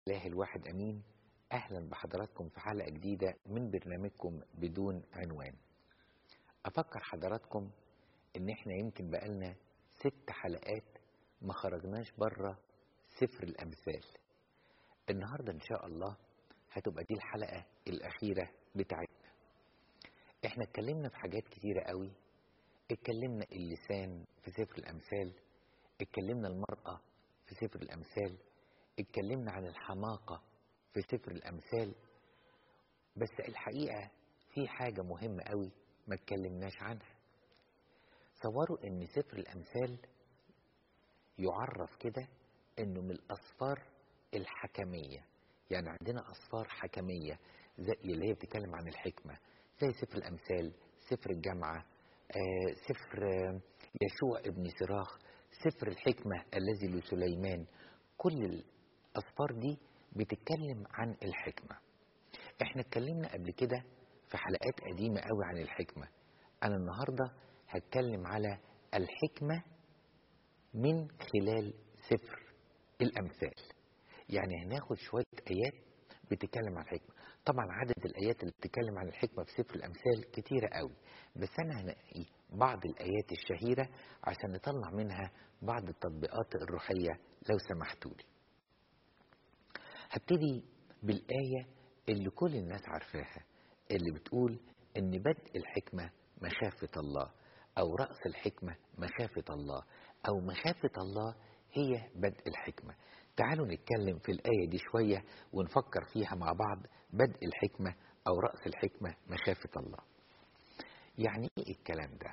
الله الواحد أمين أهلا بحضراتكم في حلقة جديدة من برنامجكم بدون عنوان أفكر حضراتكم إن إحنا يمكن بقالنا ست حلقات ما خرجناش بره سفر الأمثال النهاردة إن شاء الله هتبقى دي الحلقة الأخيرة بتاعتنا إحنا اتكلمنا في حاجات كتيرة قوي اتكلمنا اللسان في سفر الأمثال اتكلمنا المرأة في سفر الأمثال اتكلمنا عن الحماقة في سفر الأمثال بس الحقيقة في حاجة مهمة قوي ما اتكلمناش عنها صوروا ان سفر الأمثال يعرف كده انه من الأسفار الحكمية يعني عندنا أسفار حكمية زي اللي هي بتتكلم عن الحكمة زي سفر الأمثال سفر الجامعة آه سفر آه يشوع ابن سراخ سفر الحكمة الذي لسليمان كل الأسفار دي بتتكلم عن الحكمة احنا اتكلمنا قبل كده في حلقات قديمة قوي عن الحكمة أنا النهاردة هتكلم على الحكمة من خلال سفر الأمثال يعني هناخد شوية آيات بتتكلم عن الحكمة طبعا عدد الآيات اللي بتتكلم عن الحكمة في سفر الأمثال كتيرة قوي بس أنا هنقي بعض الآيات الشهيرة عشان نطلع منها بعض التطبيقات الروحية لو سمحتوا لي هبتدي بالآية اللي كل الناس عارفاها اللي بتقول إن بدء الحكمة مخافة الله أو رأس الحكمة مخافة الله أو مخافة الله هي بدء الحكمة تعالوا نتكلم في الآية دي شوية ونفكر فيها مع بعض بدء الحكمة أو رأس الحكمة مخافة الله يعني إيه الكلام ده؟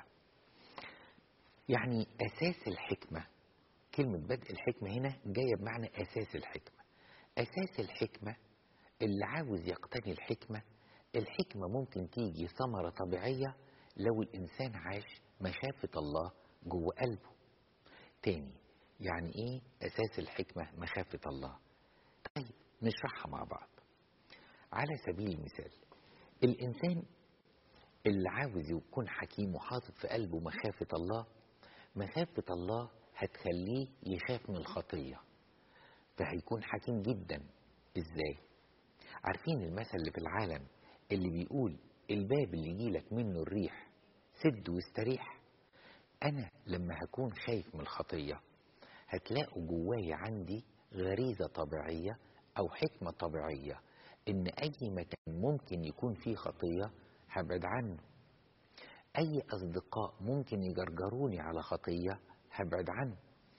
يعني أساس الحكمة كلمة بدء الحكمة هنا جاية بمعنى أساس الحكمة أساس الحكمة اللي عاوز يقتني الحكمة الحكمة ممكن تيجي ثمرة طبيعية لو الإنسان عاش مخافة الله جوه قلبه تاني يعني إيه أساس الحكمة مخافة الله طيب نشرحها مع بعض على سبيل المثال الإنسان اللي عاوز يكون حكيم وحاطط في قلبه مخافة الله مخافة الله هتخليه يخاف من الخطية فهيكون حكيم جدا ازاي عارفين المثل اللي في العالم اللي بيقول الباب اللي يجيلك منه الريح سد واستريح انا لما هكون خايف من الخطية هتلاقوا جوايا عندي غريزة طبيعية او حكمة طبيعية ان اي مكان ممكن يكون فيه خطية هبعد عنه اي اصدقاء ممكن يجرجروني على خطية هبعد عنه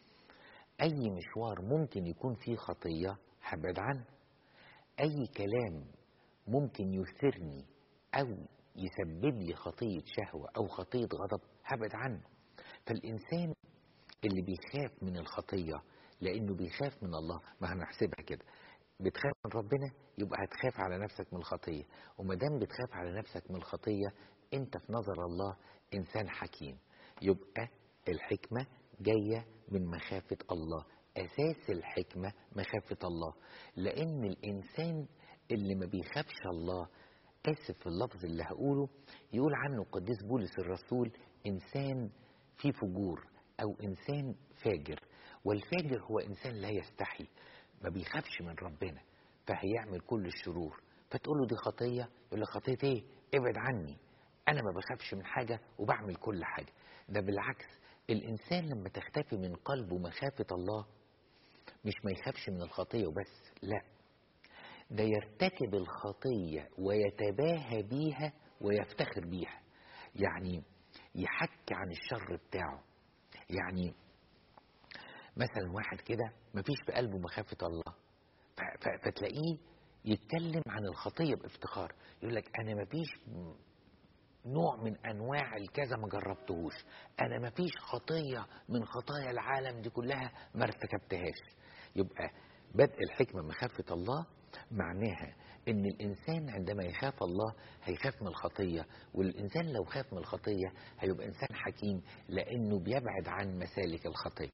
اي مشوار ممكن يكون فيه خطية هبعد عنه اي كلام ممكن يثيرني او يسبب لي خطية شهوة او خطية غضب هبعد عنه فالانسان اللي بيخاف من الخطية لانه بيخاف من الله ما هنحسبها كده بتخاف من ربنا يبقى هتخاف على نفسك من الخطية وما دام بتخاف على نفسك من الخطية انت في نظر الله انسان حكيم يبقى الحكمة جاية من مخافة الله أساس الحكمة مخافة الله لأن الإنسان اللي ما بيخافش الله آسف في اللفظ اللي هقوله يقول عنه قديس بولس الرسول إنسان فيه فجور أو إنسان فاجر والفاجر هو إنسان لا يستحي ما بيخافش من ربنا فهيعمل كل الشرور فتقول له دي خطية يقول لك خطية ايه ابعد عني انا ما بخافش من حاجة وبعمل كل حاجة ده بالعكس الانسان لما تختفي من قلبه مخافة الله مش ما يخافش من الخطية وبس لا ده يرتكب الخطية ويتباهى بيها ويفتخر بيها يعني يحكي عن الشر بتاعه يعني مثلا واحد كده مفيش في قلبه مخافة الله فتلاقيه يتكلم عن الخطية بافتخار يقول لك أنا مفيش نوع من أنواع الكذا ما جربتهوش أنا مفيش خطية من خطايا العالم دي كلها ما ارتكبتهاش يبقى بدء الحكمة مخافة الله معناها ان الانسان عندما يخاف الله هيخاف من الخطية والانسان لو خاف من الخطية هيبقى انسان حكيم لانه بيبعد عن مسالك الخطية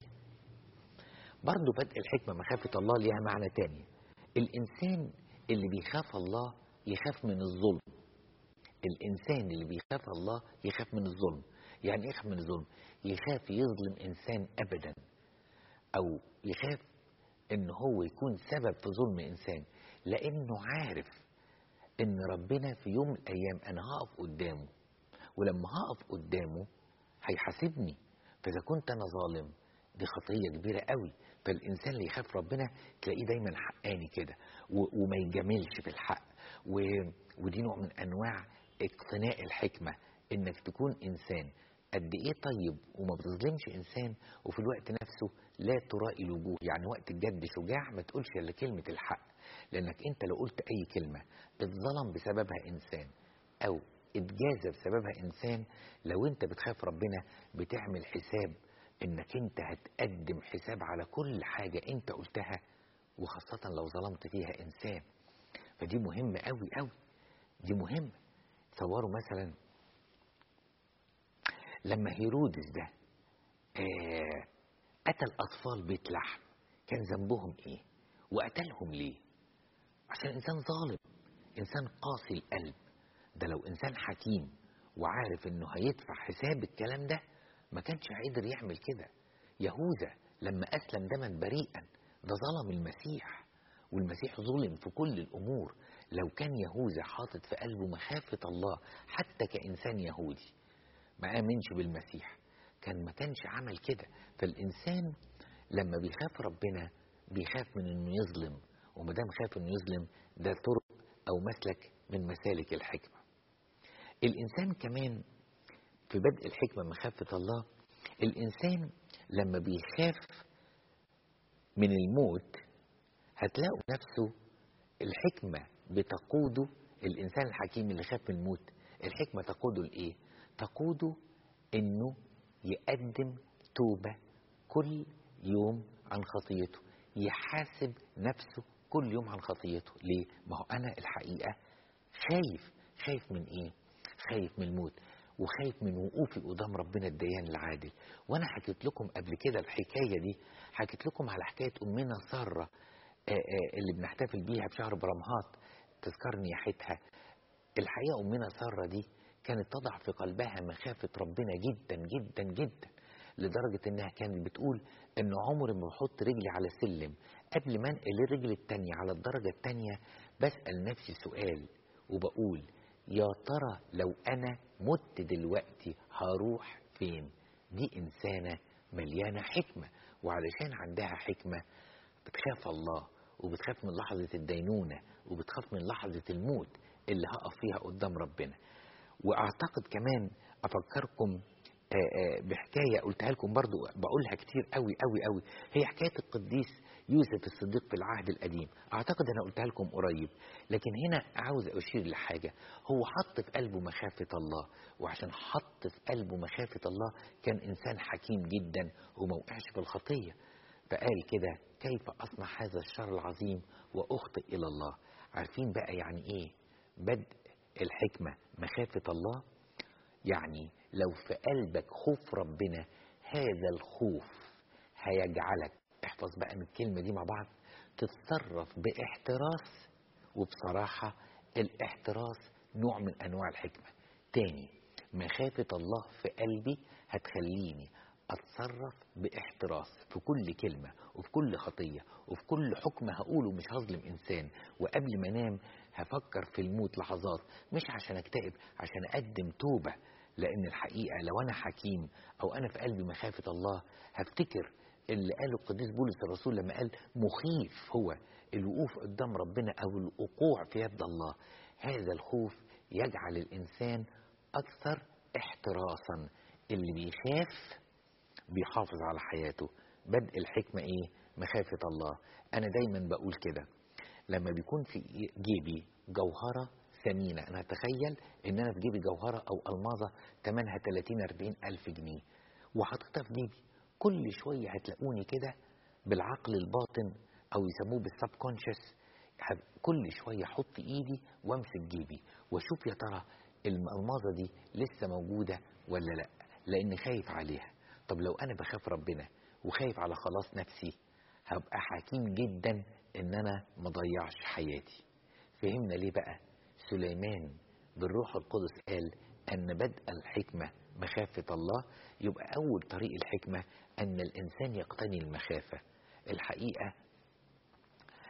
برضو بدء الحكمة مخافة الله ليها معنى تاني الإنسان اللي بيخاف الله يخاف من الظلم الإنسان اللي بيخاف الله يخاف من الظلم يعني إيه يخاف من الظلم يخاف يظلم إنسان أبدا أو يخاف ان هو يكون سبب في ظلم انسان لانه عارف ان ربنا في يوم من الايام انا هقف قدامه ولما هقف قدامه هيحاسبني فاذا كنت انا ظالم دي خطيه كبيره قوي فالانسان اللي يخاف ربنا تلاقيه دايما حقاني كده و- وما يجاملش في الحق و- ودي نوع من انواع اقتناء الحكمه انك تكون انسان قد ايه طيب وما بتظلمش انسان وفي الوقت نفسه لا ترائي الوجوه يعني وقت الجد شجاع ما تقولش الا كلمه الحق لانك انت لو قلت اي كلمه اتظلم بسببها انسان او اتجازى بسببها انسان لو انت بتخاف ربنا بتعمل حساب انك انت هتقدم حساب على كل حاجه انت قلتها وخاصه لو ظلمت فيها انسان فدي مهمه قوي قوي دي مهمه تصوروا مثلا لما هيرودس ده آه قتل اطفال بيت لحم كان ذنبهم ايه وقتلهم ليه عشان انسان ظالم انسان قاسي القلب ده لو انسان حكيم وعارف انه هيدفع حساب الكلام ده ما كانش قادر يعمل كده يهوذا لما اسلم دما بريئا ده ظلم المسيح والمسيح ظلم في كل الامور لو كان يهوذا حاطط في قلبه مخافه الله حتى كانسان يهودي ما امنش بالمسيح كان ما كانش عمل كده فالانسان لما بيخاف ربنا بيخاف من انه يظلم وما دام خاف انه يظلم ده طرق او مسلك من مسالك الحكمه الانسان كمان في بدء الحكمه مخافه الله الانسان لما بيخاف من الموت هتلاقوا نفسه الحكمه بتقوده الانسان الحكيم اللي خاف من الموت الحكمه تقوده لايه تقوده انه يقدم توبه كل يوم عن خطيته يحاسب نفسه كل يوم عن خطيته ليه ما هو انا الحقيقه خايف خايف من ايه خايف من الموت وخايف من وقوفي قدام ربنا الديان العادل وانا حكيت لكم قبل كده الحكايه دي حكيت لكم على حكايه امنا ساره آه، آه، اللي بنحتفل بيها بشهر برمهات تذكر نياحتها الحقيقه امنا ساره دي كانت تضع في قلبها مخافه ربنا جدا جدا جدا لدرجه انها كانت بتقول ان عمري ما بحط رجلي على سلم قبل ما انقل الرجل التانية على الدرجه التانية بسال نفسي سؤال وبقول يا ترى لو انا مت دلوقتي هروح فين دي انسانه مليانه حكمه وعلشان عندها حكمه بتخاف الله وبتخاف من لحظه الدينونه وبتخاف من لحظه الموت اللي هقف فيها قدام ربنا واعتقد كمان افكركم آه، آه، بحكايه قلتها لكم برضو بقولها كتير قوي قوي قوي هي حكايه القديس يوسف الصديق في العهد القديم اعتقد انا قلتها لكم قريب لكن هنا عاوز اشير لحاجه هو حط في قلبه مخافه الله وعشان حط في قلبه مخافه الله كان انسان حكيم جدا وما وقعش في الخطيه فقال كده كيف اصنع هذا الشر العظيم واخطئ الى الله عارفين بقى يعني ايه بدء الحكمه مخافه الله يعني لو في قلبك خوف ربنا هذا الخوف هيجعلك احفظ بقى من الكلمة دي مع بعض تتصرف باحتراس وبصراحة الاحتراس نوع من أنواع الحكمة تاني مخافة الله في قلبي هتخليني أتصرف باحتراس في كل كلمة وفي كل خطية وفي كل حكم هقوله مش هظلم إنسان وقبل ما أنام هفكر في الموت لحظات مش عشان أكتئب عشان أقدم توبة لأن الحقيقة لو أنا حكيم أو أنا في قلبي مخافة الله هفتكر اللي قاله القديس بولس الرسول لما قال مخيف هو الوقوف قدام ربنا أو الوقوع في يد الله هذا الخوف يجعل الإنسان أكثر احتراسا اللي بيخاف بيحافظ على حياته بدء الحكمة إيه مخافة الله أنا دايما بقول كده لما بيكون في جيبي جوهرة ثمينة أنا أتخيل إن أنا في جيبي جوهرة أو ألماظة ثمنها 30 40 ألف جنيه وحاططها في جيبي كل شوية هتلاقوني كده بالعقل الباطن أو يسموه بالسب كونشس كل شوية أحط إيدي وأمسك جيبي وأشوف يا ترى الألماظة دي لسه موجودة ولا لأ لأني خايف عليها طب لو أنا بخاف ربنا وخايف على خلاص نفسي هبقى حكيم جدا إن أنا مضيعش حياتي فهمنا ليه بقى سليمان بالروح القدس قال أن بدء الحكمة مخافة الله يبقى أول طريق الحكمة أن الإنسان يقتني المخافة الحقيقة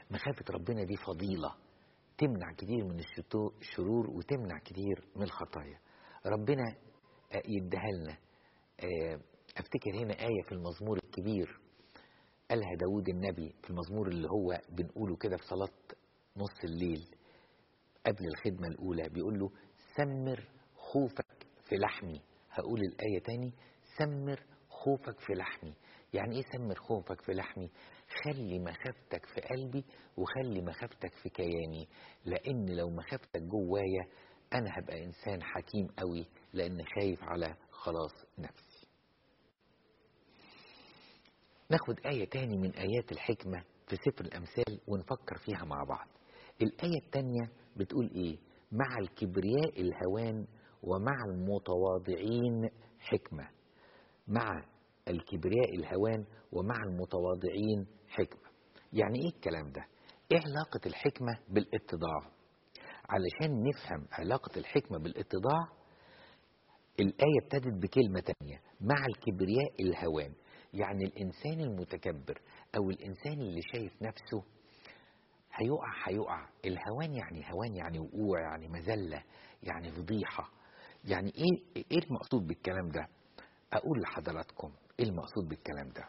مخافة ربنا دي فضيلة تمنع كتير من الشرور وتمنع كتير من الخطايا ربنا يديها لنا افتكر هنا آية في المزمور الكبير قالها داود النبي في المزمور اللي هو بنقوله كده في صلاة نص الليل قبل الخدمة الأولى بيقول له سمر خوفك في لحمي هقول الآية تاني سمر خوفك في لحمي يعني ايه سمر خوفك في لحمي خلي مخافتك في قلبي وخلي مخافتك في كياني لان لو مخافتك جوايا انا هبقى انسان حكيم قوي لان خايف على خلاص نفسي ناخد آية تاني من آيات الحكمة في سفر الأمثال ونفكر فيها مع بعض الآية التانية بتقول إيه مع الكبرياء الهوان ومع المتواضعين حكمة مع الكبرياء الهوان ومع المتواضعين حكمة يعني ايه الكلام ده ايه علاقة الحكمة بالاتضاع علشان نفهم علاقة الحكمة بالاتضاع الآية ابتدت بكلمة تانية مع الكبرياء الهوان يعني الإنسان المتكبر أو الإنسان اللي شايف نفسه هيقع هيقع الهوان يعني هوان يعني وقوع يعني مذلة يعني فضيحة يعني ايه ايه المقصود بالكلام ده اقول لحضراتكم ايه المقصود بالكلام ده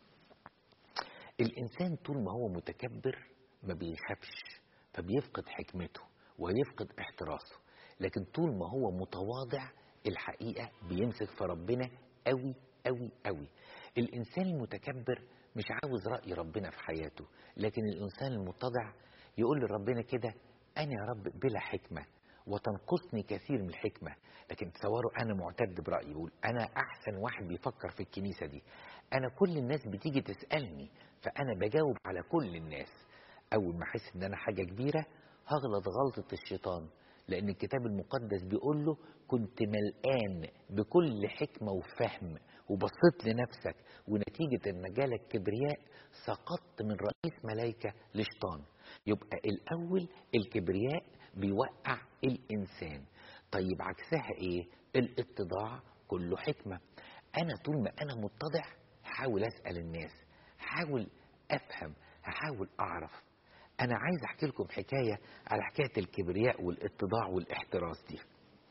الانسان طول ما هو متكبر ما بيخافش فبيفقد حكمته ويفقد احتراسه لكن طول ما هو متواضع الحقيقة بيمسك في ربنا قوي قوي قوي الانسان المتكبر مش عاوز رأي ربنا في حياته لكن الانسان المتضع يقول لربنا كده انا يا رب بلا حكمة وتنقصني كثير من الحكمة لكن تصوروا أنا معتد برأيي بقول أنا أحسن واحد بيفكر في الكنيسة دي أنا كل الناس بتيجي تسألني فأنا بجاوب على كل الناس أول ما أحس إن أنا حاجة كبيرة هغلط غلطة الشيطان لأن الكتاب المقدس بيقول له كنت ملقان بكل حكمة وفهم وبصيت لنفسك ونتيجة إن جالك كبرياء سقطت من رئيس ملايكة لشيطان يبقى الأول الكبرياء بيوقع الإنسان طيب عكسها إيه الاتضاع كله حكمة أنا طول ما أنا متضع هحاول أسأل الناس هحاول أفهم هحاول أعرف أنا عايز أحكي لكم حكاية على حكاية الكبرياء والاتضاع والاحتراس دي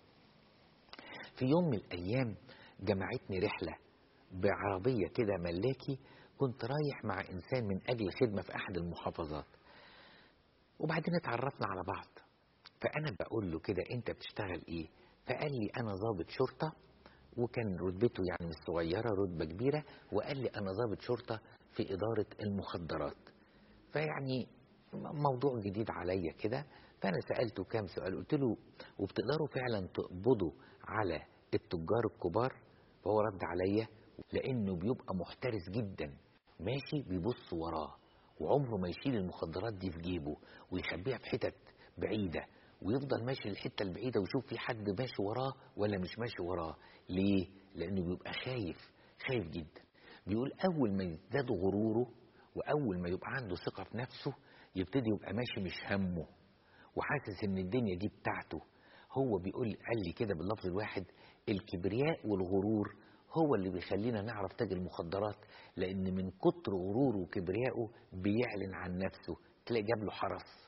في يوم من الأيام جمعتني رحلة بعربية كده ملاكي كنت رايح مع إنسان من أجل خدمة في أحد المحافظات وبعدين اتعرفنا على بعض فأنا بقول له كده أنت بتشتغل إيه فقال لي أنا ضابط شرطة وكان رتبته يعني مش صغيرة رتبة كبيرة وقال لي أنا ضابط شرطة في إدارة المخدرات فيعني موضوع جديد عليا كده فأنا سألته كام سؤال قلت له وبتقدروا فعلا تقبضوا على التجار الكبار فهو رد عليا لأنه بيبقى محترس جدا ماشي بيبص وراه وعمره ما يشيل المخدرات دي في جيبه ويخبيها في حتت بعيدة ويفضل ماشي للحتة البعيدة ويشوف في حد ماشي وراه ولا مش ماشي وراه ليه؟ لأنه بيبقى خايف خايف جدا بيقول أول ما يزداد غروره وأول ما يبقى عنده ثقة في نفسه يبتدي يبقى ماشي مش همه وحاسس إن الدنيا دي بتاعته هو بيقول قال لي كده باللفظ الواحد الكبرياء والغرور هو اللي بيخلينا نعرف تاج المخدرات لأن من كتر غروره وكبريائه بيعلن عن نفسه تلاقي جاب له حرس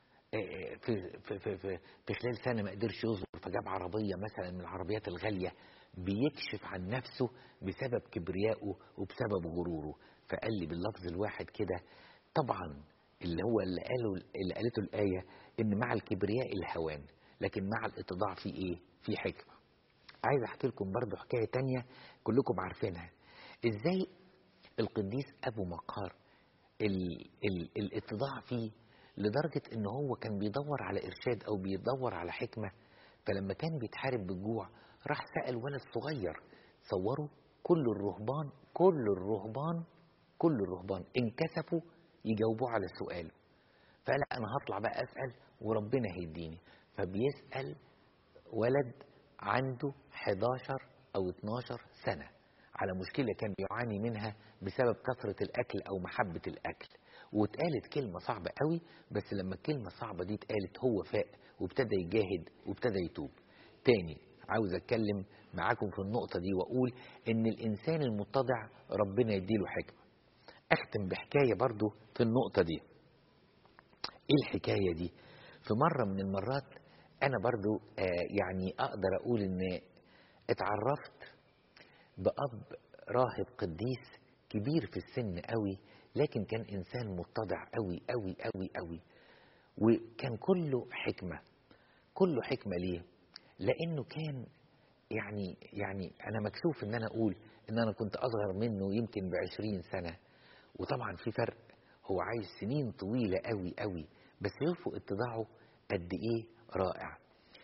في, في, في, في, في خلال سنة ما قدرش يصبر فجاب عربية مثلا من العربيات الغالية بيكشف عن نفسه بسبب كبريائه وبسبب غروره فقال لي باللفظ الواحد كده طبعا اللي هو اللي قاله اللي قالته الآية إن مع الكبرياء الهوان لكن مع الاتضاع في إيه؟ في حكمة عايز أحكي لكم برضو حكاية تانية كلكم عارفينها إزاي القديس أبو مقار ال ال الاتضاع فيه لدرجة ان هو كان بيدور على ارشاد او بيدور على حكمة فلما كان بيتحارب بالجوع راح سأل ولد صغير صوروا كل الرهبان كل الرهبان كل الرهبان انكسفوا يجاوبوا على سؤاله فقال انا هطلع بقى اسأل وربنا هيديني فبيسأل ولد عنده 11 او 12 سنة على مشكلة كان بيعاني منها بسبب كثرة الاكل او محبة الاكل واتقالت كلمة صعبة قوي بس لما الكلمة الصعبة دي اتقالت هو فاق وابتدى يجاهد وابتدى يتوب تاني عاوز اتكلم معاكم في النقطة دي واقول ان الانسان المتضع ربنا يديله حكمة اختم بحكاية برضو في النقطة دي ايه الحكاية دي في مرة من المرات انا برضو آه يعني اقدر اقول ان اتعرفت بأب راهب قديس كبير في السن قوي لكن كان انسان متضع قوي قوي قوي قوي وكان كله حكمة كله حكمة ليه لانه كان يعني يعني انا مكسوف ان انا اقول ان انا كنت اصغر منه يمكن بعشرين سنة وطبعا في فرق هو عايش سنين طويلة قوي قوي بس يرفق اتضاعه قد ايه رائع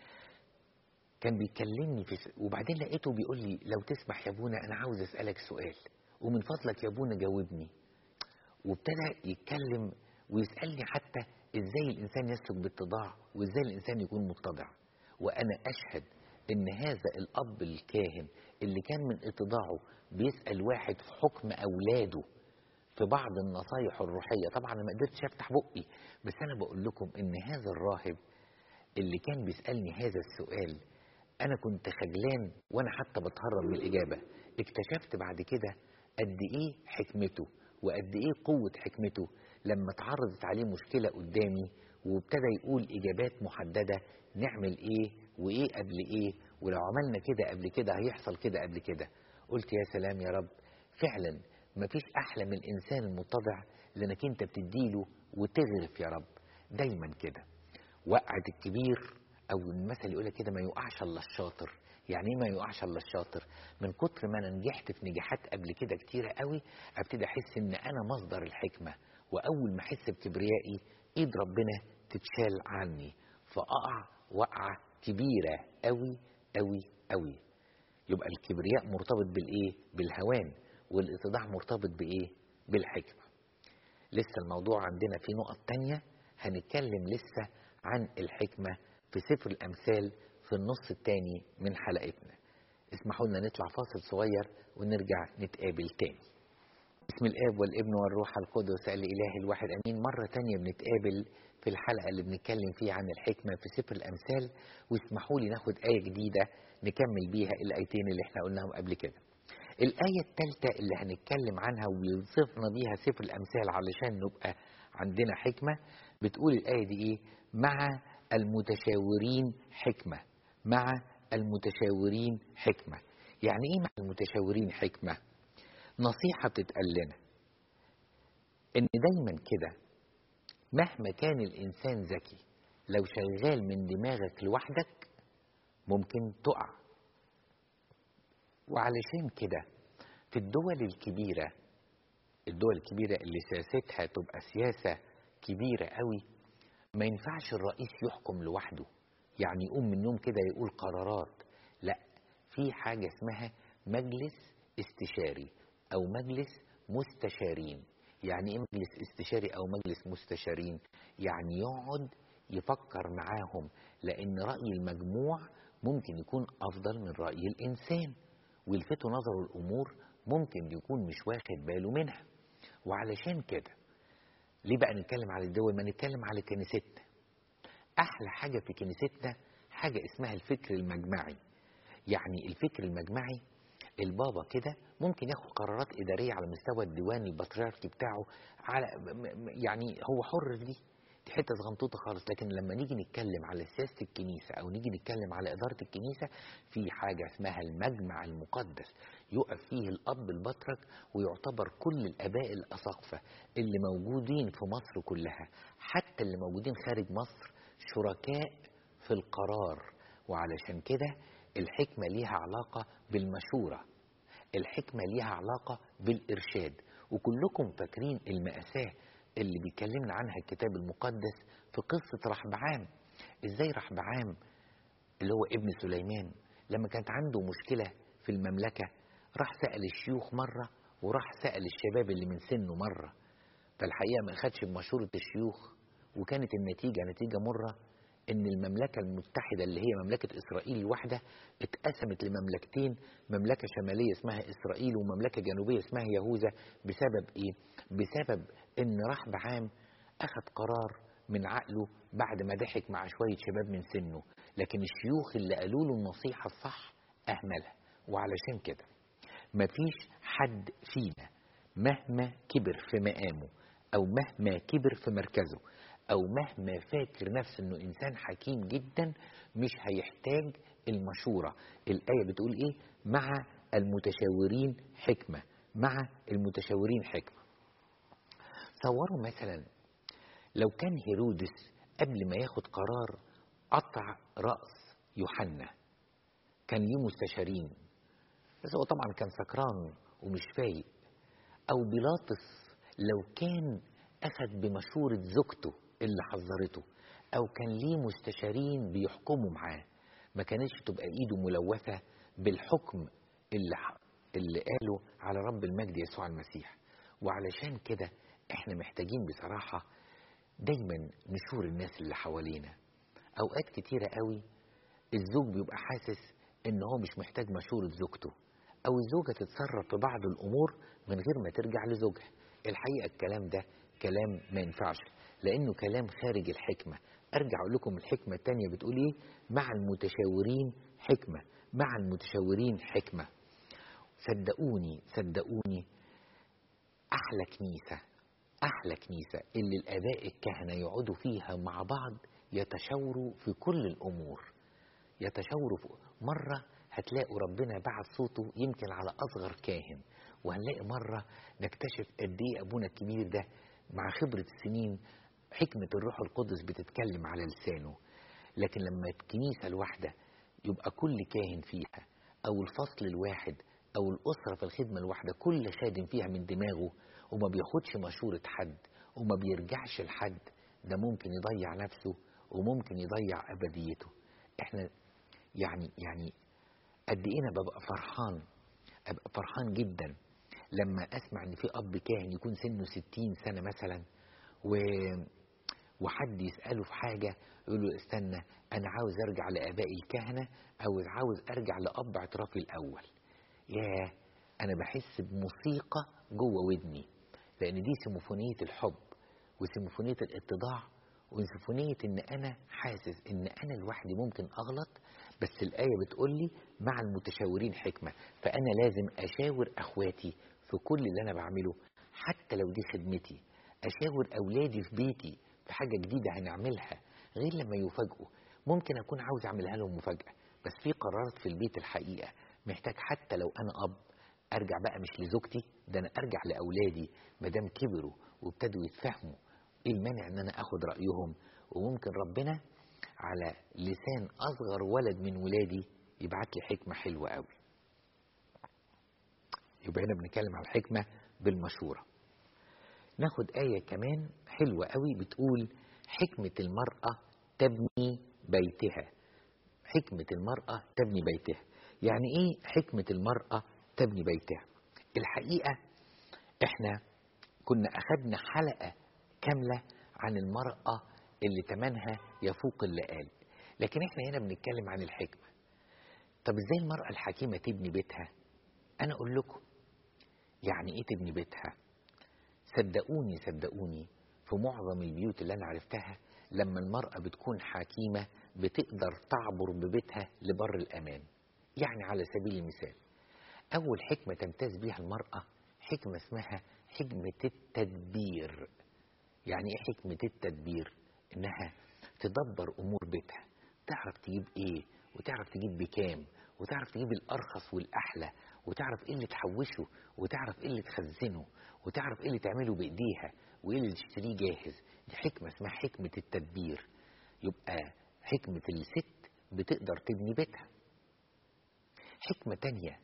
كان بيكلمني في س... وبعدين لقيته بيقول لي لو تسمح يا ابونا انا عاوز اسالك سؤال ومن فضلك يا ابونا جاوبني وابتدى يتكلم ويسالني حتى ازاي الانسان يسلك باتضاع وازاي الانسان يكون متضع وانا اشهد ان هذا الاب الكاهن اللي كان من اتضاعه بيسال واحد في حكم اولاده في بعض النصايح الروحيه طبعا انا ما قدرتش افتح بقي بس انا بقول لكم ان هذا الراهب اللي كان بيسالني هذا السؤال انا كنت خجلان وانا حتى بتهرب من الاجابه اكتشفت بعد كده قد ايه حكمته وقد ايه قوه حكمته لما اتعرضت عليه مشكله قدامي وابتدى يقول اجابات محدده نعمل ايه وايه قبل ايه ولو عملنا كده قبل كده هيحصل كده قبل كده قلت يا سلام يا رب فعلا مفيش احلى من الانسان المتضع لانك انت بتديله وتغرف يا رب دايما كده وقعت الكبير او المثل يقول كده ما يقعش الا الشاطر يعني ايه ما يقعش الا الشاطر من كتر ما انا نجحت في نجاحات قبل كده كتيره قوي ابتدي احس ان انا مصدر الحكمه واول ما احس بكبريائي ايد ربنا تتشال عني فاقع وقعه كبيره قوي قوي قوي يبقى الكبرياء مرتبط بالايه بالهوان والاتضاع مرتبط بايه بالحكمه لسه الموضوع عندنا في نقط تانية هنتكلم لسه عن الحكمه في سفر الأمثال في النص الثاني من حلقتنا اسمحوا لنا نطلع فاصل صغير ونرجع نتقابل تاني بسم الآب والابن والروح القدس الإله الواحد أمين مرة تانية بنتقابل في الحلقة اللي بنتكلم فيها عن الحكمة في سفر الأمثال واسمحوا لي ناخد آية جديدة نكمل بيها الآيتين اللي احنا قلناهم قبل كده الآية الثالثة اللي هنتكلم عنها ويوصفنا بيها سفر الأمثال علشان نبقى عندنا حكمة بتقول الآية دي إيه مع المتشاورين حكمة مع المتشاورين حكمة يعني ايه مع المتشاورين حكمة نصيحة بتتقال لنا ان دايما كده مهما كان الانسان ذكي لو شغال من دماغك لوحدك ممكن تقع وعلشان كده في الدول الكبيرة الدول الكبيرة اللي سياستها تبقى سياسة كبيرة قوي ما ينفعش الرئيس يحكم لوحده يعني يقوم من النوم كده يقول قرارات لا في حاجة اسمها مجلس استشاري أو مجلس مستشارين يعني ايه مجلس استشاري أو مجلس مستشارين يعني يقعد يفكر معاهم لأن رأي المجموع ممكن يكون أفضل من رأي الإنسان ويلفتوا نظره الأمور ممكن يكون مش واخد باله منها وعلشان كده ليه بقى نتكلم على الدول ما نتكلم على كنيستنا احلى حاجة في كنيستنا حاجة اسمها الفكر المجمعي يعني الفكر المجمعي البابا كده ممكن ياخد قرارات إدارية على مستوى الديوان البطريركي بتاعه على يعني هو حر في دي دي حته صغنطوطه خالص لكن لما نيجي نتكلم على سياسه الكنيسه او نيجي نتكلم على اداره الكنيسه في حاجه اسمها المجمع المقدس يقف فيه الاب البطرك ويعتبر كل الاباء الاساقفه اللي موجودين في مصر كلها حتى اللي موجودين خارج مصر شركاء في القرار وعلشان كده الحكمه ليها علاقه بالمشوره الحكمه ليها علاقه بالارشاد وكلكم فاكرين المأساة اللي بيكلمنا عنها الكتاب المقدس في قصة رحبعام ازاي رحبعام اللي هو ابن سليمان لما كانت عنده مشكلة في المملكة راح سأل الشيوخ مرة وراح سأل الشباب اللي من سنه مرة فالحقيقة ما خدش بمشورة الشيوخ وكانت النتيجة نتيجة مرة ان المملكة المتحدة اللي هي مملكة اسرائيل الواحدة اتقسمت لمملكتين مملكة شمالية اسمها اسرائيل ومملكة جنوبية اسمها يهوذا بسبب ايه بسبب ان رحب عام اخذ قرار من عقله بعد ما ضحك مع شوية شباب من سنه لكن الشيوخ اللي قالوا له النصيحة الصح اهملها وعلشان كده مفيش حد فينا مهما كبر في مقامه او مهما كبر في مركزه او مهما فاكر نفسه انه انسان حكيم جدا مش هيحتاج المشورة الآية بتقول ايه مع المتشاورين حكمة مع المتشاورين حكمة تصوروا مثلا لو كان هيرودس قبل ما ياخد قرار قطع رأس يوحنا كان ليه مستشارين بس هو طبعا كان سكران ومش فايق او بيلاطس لو كان اخذ بمشورة زوجته اللي حذرته او كان ليه مستشارين بيحكموا معاه ما كانتش تبقى ايده ملوثة بالحكم اللي, اللي قاله على رب المجد يسوع المسيح وعلشان كده احنا محتاجين بصراحة دايما نشور الناس اللي حوالينا اوقات كتيرة قوي الزوج بيبقى حاسس ان هو مش محتاج مشورة زوجته او الزوجة تتصرف في بعض الامور من غير ما ترجع لزوجها الحقيقة الكلام ده كلام ما ينفعش لانه كلام خارج الحكمة ارجع اقول لكم الحكمة التانية بتقول ايه مع المتشاورين حكمة مع المتشاورين حكمة صدقوني صدقوني احلى كنيسة احلى كنيسة اللي الاباء الكهنة يقعدوا فيها مع بعض يتشاوروا في كل الامور يتشاوروا في مرة هتلاقوا ربنا بعت صوته يمكن على اصغر كاهن وهنلاقي مرة نكتشف قد ايه ابونا الكبير ده مع خبرة السنين حكمة الروح القدس بتتكلم على لسانه لكن لما الكنيسة الواحدة يبقى كل كاهن فيها أو الفصل الواحد أو الأسرة في الخدمة الواحدة كل خادم فيها من دماغه وما بياخدش مشورة حد وما بيرجعش لحد ده ممكن يضيع نفسه وممكن يضيع أبديته احنا يعني يعني قد ايه انا ببقى فرحان ابقى فرحان جدا لما اسمع ان في اب كاهن يكون سنه ستين سنة مثلا و وحد يسأله في حاجة يقول له استنى أنا عاوز أرجع لآبائي الكهنة أو عاوز أرجع لأب اعترافي الأول ياه أنا بحس بموسيقى جوه ودني لأن دي سيمفونية الحب وسيمفونية الاتضاع وسيمفونية إن أنا حاسس إن أنا لوحدي ممكن أغلط بس الآية بتقول لي مع المتشاورين حكمة فأنا لازم أشاور أخواتي في كل اللي أنا بعمله حتى لو دي خدمتي أشاور أولادي في بيتي في حاجة جديدة هنعملها غير لما يفاجئوا ممكن أكون عاوز أعملها لهم مفاجأة بس في قرارات في البيت الحقيقة محتاج حتى لو أنا أب أرجع بقى مش لزوجتي ده أنا أرجع لأولادي مادام كبروا وابتدوا يتفهموا إيه المانع إن أنا آخد رأيهم وممكن ربنا على لسان أصغر ولد من ولادي يبعت لي حكمة حلوة قوي يبقى هنا بنتكلم على الحكمة بالمشورة ناخد آية كمان حلوة قوي بتقول حكمة المرأة تبني بيتها حكمة المرأة تبني بيتها يعني ايه حكمة المرأة تبني بيتها الحقيقة احنا كنا اخدنا حلقة كاملة عن المرأة اللي تمنها يفوق اللي قال لكن احنا هنا بنتكلم عن الحكمة طب ازاي المرأة الحكيمة تبني بيتها انا اقول لكم يعني ايه تبني بيتها صدقوني صدقوني في معظم البيوت اللي انا عرفتها لما المرأة بتكون حكيمة بتقدر تعبر ببيتها لبر الأمان يعني على سبيل المثال أول حكمة تمتاز بها المرأة حكمة اسمها حكمة التدبير يعني إيه حكمة التدبير إنها تدبر أمور بيتها تعرف تجيب إيه وتعرف تجيب بكام وتعرف تجيب الأرخص والأحلى وتعرف إيه اللي تحوشه وتعرف إيه اللي تخزنه وتعرف إيه اللي تعمله بإيديها وإيه اللي تشتريه جاهز دي حكمة اسمها حكمة التدبير يبقى حكمة الست بتقدر تبني بيتها حكمة تانية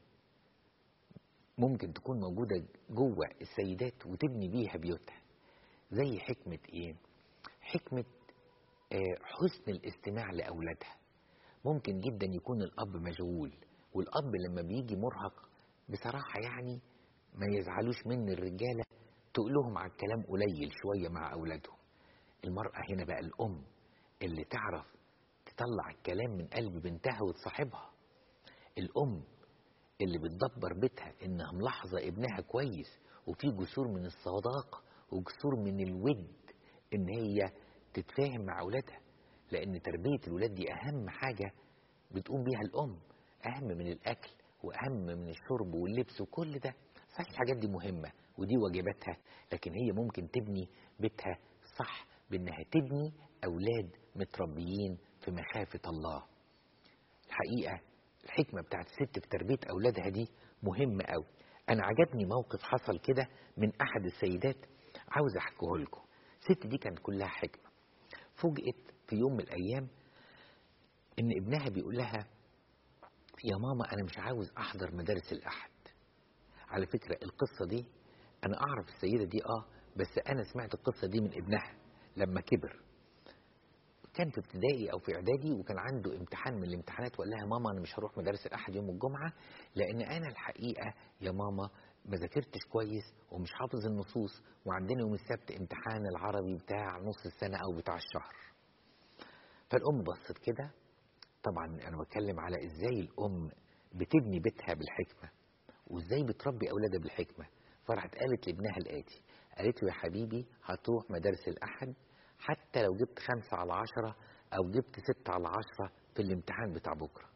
ممكن تكون موجودة جوه السيدات وتبني بيها بيوتها زي حكمة ايه حكمة آه حسن الاستماع لأولادها ممكن جدا يكون الأب مشغول والأب لما بيجي مرهق بصراحة يعني ما يزعلوش من الرجالة تقول لهم على الكلام قليل شوية مع أولادهم المرأة هنا بقى الأم اللي تعرف تطلع الكلام من قلب بنتها وتصاحبها الأم اللي بتدبر بيتها إنها ملاحظة ابنها كويس وفي جسور من الصداقة وجسور من الود إن هي تتفاهم مع أولادها لأن تربية الولاد دي أهم حاجة بتقوم بيها الأم أهم من الأكل وأهم من الشرب واللبس وكل ده صحيح الحاجات دي مهمة ودي واجباتها لكن هي ممكن تبني بيتها صح بانها تبني اولاد متربيين في مخافه الله الحقيقه الحكمه بتاعت الست في تربيه اولادها دي مهمه قوي انا عجبني موقف حصل كده من احد السيدات عاوز احكيه لكم الست دي كانت كلها حكمه فوجئت في يوم من الايام ان ابنها بيقول لها يا ماما انا مش عاوز احضر مدارس الاحد على فكره القصه دي انا اعرف السيده دي اه بس انا سمعت القصه دي من ابنها لما كبر كان في ابتدائي او في اعدادي وكان عنده امتحان من الامتحانات وقال لها ماما انا مش هروح مدارس الاحد يوم الجمعه لان انا الحقيقه يا ماما ما ذاكرتش كويس ومش حافظ النصوص وعندنا يوم السبت امتحان العربي بتاع نص السنه او بتاع الشهر فالام بصت كده طبعا انا بتكلم على ازاي الام بتبني بيتها بالحكمه وازاي بتربي اولادها بالحكمه فراحت قالت لابنها الاتي قالت له يا حبيبي هتروح مدارس الاحد حتى لو جبت خمسة على عشرة أو جبت ستة على عشرة في الامتحان بتاع بكرة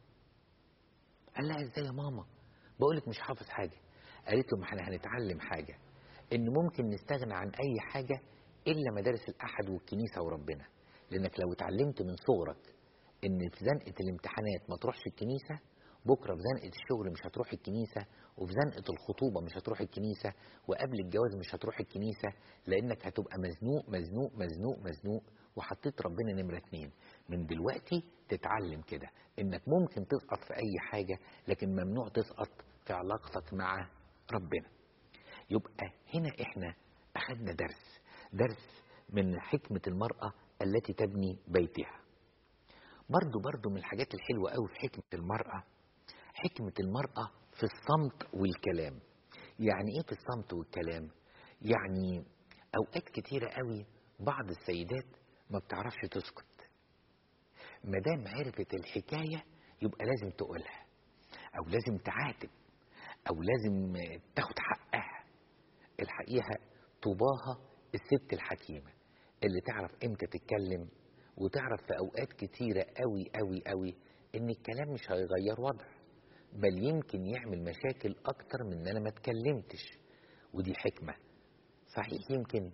قال لها ازاي يا ماما بقولك مش حافظ حاجة قالت له ما احنا هنتعلم حاجة ان ممكن نستغنى عن اي حاجة الا مدارس الاحد والكنيسة وربنا لانك لو اتعلمت من صغرك ان في زنقة الامتحانات ما تروحش الكنيسة بكرة في زنقة الشغل مش هتروح الكنيسة وفي زنقة الخطوبة مش هتروح الكنيسة وقبل الجواز مش هتروح الكنيسة لأنك هتبقى مزنوق مزنوق مزنوق مزنوق وحطيت ربنا نمرة اتنين من دلوقتي تتعلم كده إنك ممكن تسقط في أي حاجة لكن ممنوع تسقط في علاقتك مع ربنا يبقى هنا إحنا أخذنا درس درس من حكمة المرأة التي تبني بيتها برضو برضو من الحاجات الحلوة قوي في حكمة المرأة حكمة المرأة في الصمت والكلام يعني ايه في الصمت والكلام يعني اوقات كتيرة قوي بعض السيدات ما بتعرفش تسكت مادام عرفت الحكاية يبقى لازم تقولها او لازم تعاتب او لازم تاخد حقها الحقيقة طوباها الست الحكيمة اللي تعرف امتى تتكلم وتعرف في اوقات كتيرة قوي قوي قوي ان الكلام مش هيغير وضع بل يمكن يعمل مشاكل اكتر من ان انا ما اتكلمتش ودي حكمة صحيح يمكن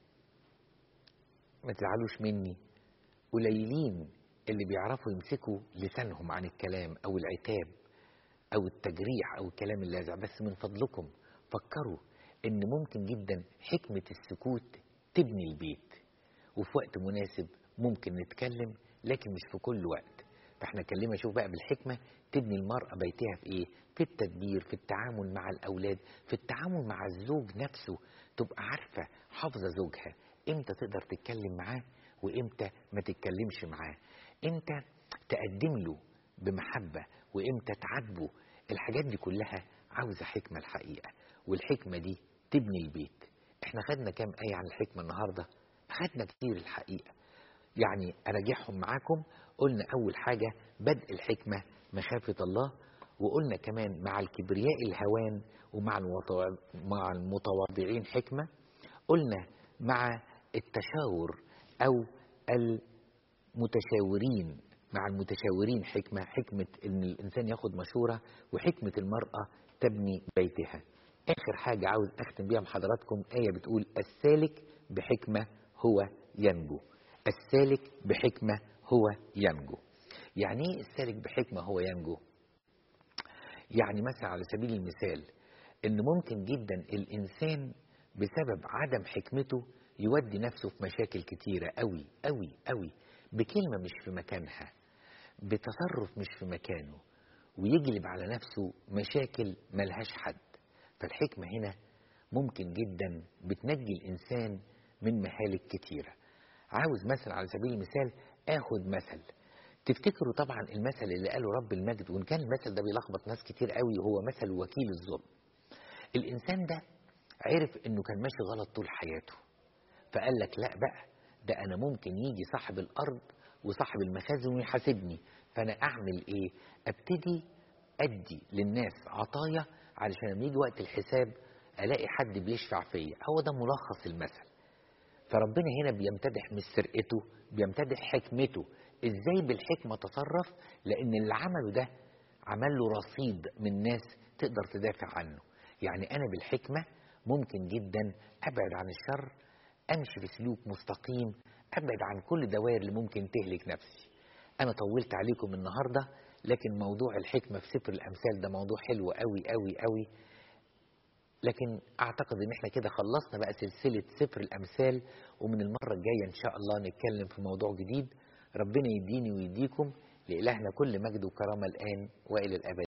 ما تزعلوش مني قليلين اللي بيعرفوا يمسكوا لسانهم عن الكلام او العتاب او التجريح او الكلام اللاذع بس من فضلكم فكروا ان ممكن جدا حكمة السكوت تبني البيت وفي وقت مناسب ممكن نتكلم لكن مش في كل وقت فاحنا كلمة شوف بقى بالحكمة تبني المرأة بيتها في ايه في التدبير في التعامل مع الأولاد في التعامل مع الزوج نفسه تبقى عارفة حافظة زوجها امتى تقدر تتكلم معاه وامتى ما تتكلمش معاه امتى تقدم له بمحبة وامتى تعاتبه الحاجات دي كلها عاوزة حكمة الحقيقة والحكمة دي تبني البيت احنا خدنا كام آية عن الحكمة النهاردة خدنا كتير الحقيقة يعني أراجعهم معاكم قلنا أول حاجة بدء الحكمة مخافة الله وقلنا كمان مع الكبرياء الهوان ومع مع المتواضعين حكمة قلنا مع التشاور أو المتشاورين مع المتشاورين حكمة حكمة إن الإنسان ياخد مشورة وحكمة المرأة تبني بيتها آخر حاجة عاوز أختم بيها مع حضراتكم آية بتقول السالك بحكمة هو ينجو السالك بحكمة هو ينجو يعني ايه السالك بحكمة هو ينجو يعني مثلا على سبيل المثال ان ممكن جدا الانسان بسبب عدم حكمته يودي نفسه في مشاكل كتيرة قوي قوي قوي بكلمة مش في مكانها بتصرف مش في مكانه ويجلب على نفسه مشاكل ملهاش حد فالحكمة هنا ممكن جدا بتنجي الإنسان من مهالك كتيرة عاوز مثلا على سبيل المثال اخد مثل تفتكروا طبعا المثل اللي قاله رب المجد وان كان المثل ده بيلخبط ناس كتير قوي هو مثل وكيل الظلم الانسان ده عرف انه كان ماشي غلط طول حياته فقال لك لا بقى ده انا ممكن يجي صاحب الارض وصاحب المخازن ويحاسبني فانا اعمل ايه ابتدي ادي للناس عطايا علشان لما يجي وقت الحساب الاقي حد بيشفع فيا هو ده ملخص المثل فربنا هنا بيمتدح مش سرقته بيمتدح حكمته ازاي بالحكمة تصرف لان اللي عمله ده عمل له رصيد من ناس تقدر تدافع عنه يعني انا بالحكمة ممكن جدا ابعد عن الشر امشي في سلوك مستقيم ابعد عن كل دوائر اللي ممكن تهلك نفسي انا طولت عليكم النهارده لكن موضوع الحكمه في سفر الامثال ده موضوع حلو قوي قوي قوي لكن اعتقد ان احنا كده خلصنا بقى سلسله سفر الامثال ومن المره الجايه ان شاء الله نتكلم في موضوع جديد ربنا يديني ويديكم لالهنا كل مجد وكرامه الان والى الابد